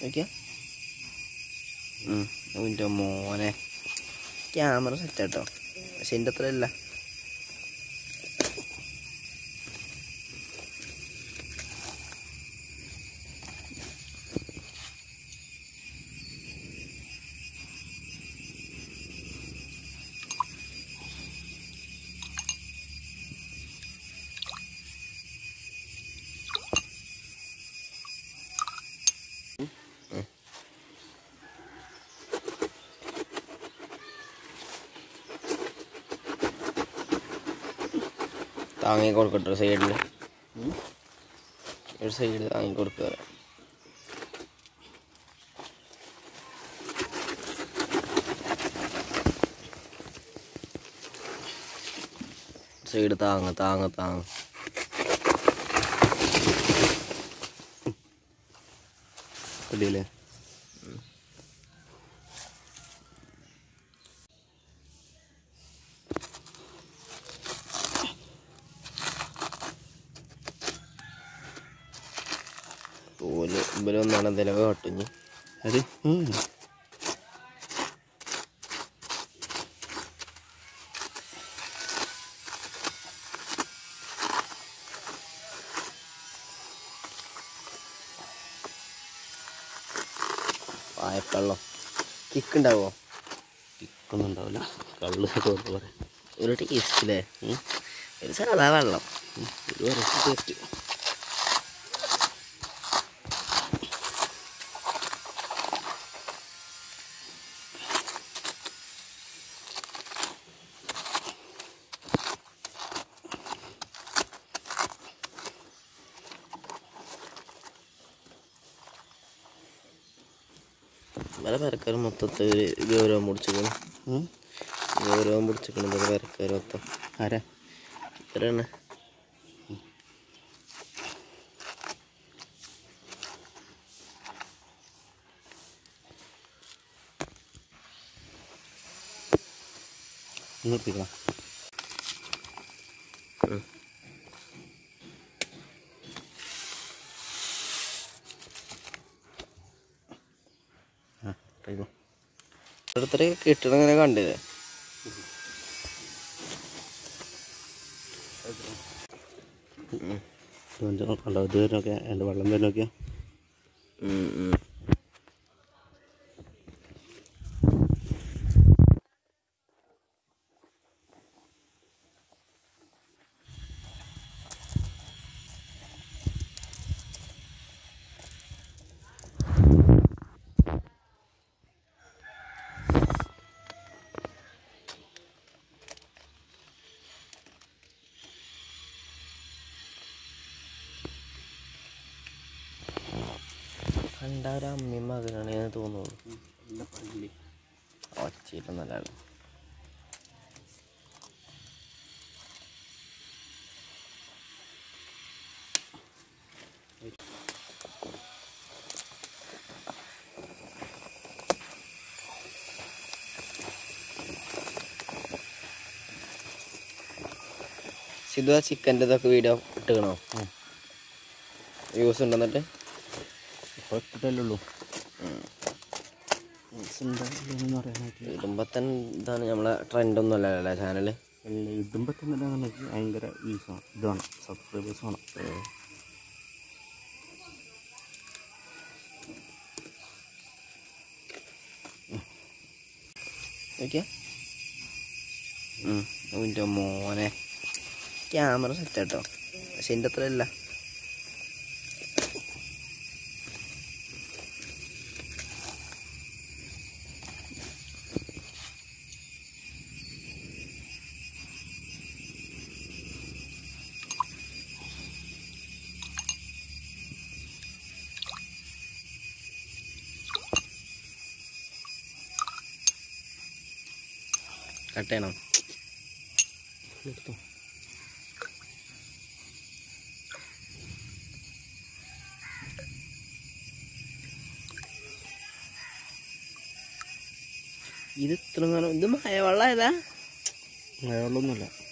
നോക്കിയാ എൻ്റെ മോനെ ക്യാമറ സെറ്റാട്ടോ പക്ഷെ എൻ്റെ അത്ര അല്ല താങ്ങി കൊടുക്കട്ടെ ഒരു സൈഡിൽ ഒരു സൈഡിൽ താങ്ങി കൊടുക്കുക സൈഡ് താങ്ങ താങ്ങ താങ്ങ അടിയല്ലേ തോല് ഇവരൊന്നാണ് എന്തെങ്കിലും കാട്ടുഞ്ഞ് അത് ഉം. വായക്കള്ളം കിക്ക് ഉണ്ടാവോ ഇക്കൊന്നും ഉണ്ടാവില്ല കള്ള് തോന്നുന്നു പറയാം ഒരു ടേസ്റ്റില്ലേ ഒരു സാധാ വെള്ളം ഒരു വരച്ച് ടേസ്റ്റ് ഇവരെ പെരക്കാർ മൊത്തത്തിൽ ഒരു ഗൗരവം പിടിച്ചിക്കണം ഗൗരവം പിടിച്ചിക്കണം ഇവരെ പെരക്കാർ മൊത്തം ആരാ ഇവരാണ് നിർത്തിക്കണം ആ ഇട്ടേക്കോ. ഓരോരുത്തരെ കിട്ടണ ഇങ്ങനെ കണ്ടില്ലേ ഇത് കണ്ടോ ഇത് വരുന്നൊക്കെ എൻ്റെ വെള്ളം വരുന്നൊക്കെയാ ഉം, ഉം. കണ്ട ഒരു അമ്മയും മകനാണ് ഞാൻ തോന്നുന്നു ഒച്ചയിട്ടൊന്നല്ല സിധു ആ ചിക്കൻ്റെ ഇതൊക്കെ വീഡിയോ ഇട്ടുകണോ വ്യൂസ് ഉണ്ടെന്നിട്ട് ഇപ്പോൾ ഇട്ടിട്ടല്ലേ ഉള്ളൂ ഉണ്ടാവില്ലെന്ന് പറയാനായിട്ട് ഇടുമ്പോൾ തന്നെ ഇതാണ് നമ്മളെ ട്രെൻഡ് ഒന്നും അല്ലല്ലോ ചാനല് അല്ല ഇടുമ്പോൾ തന്നെ നമുക്ക് ഭയങ്കര വ്യൂസാണ് ഇത് വേണം സബ്സ്ക്രൈബേഴ്സ് വേണം നോക്കിയാ എൻ്റെ മോനെ ക്യാമറ സെറ്റാട്ടോ പക്ഷെ എൻ്റെ അത്ര അല്ല കട്ട് ചെയ്യണം എടുത്തോ ഇത് ഇത്ര നേരം ഇത് മഴ വെള്ളമായതാ വെള്ളമൊന്നുമില്ല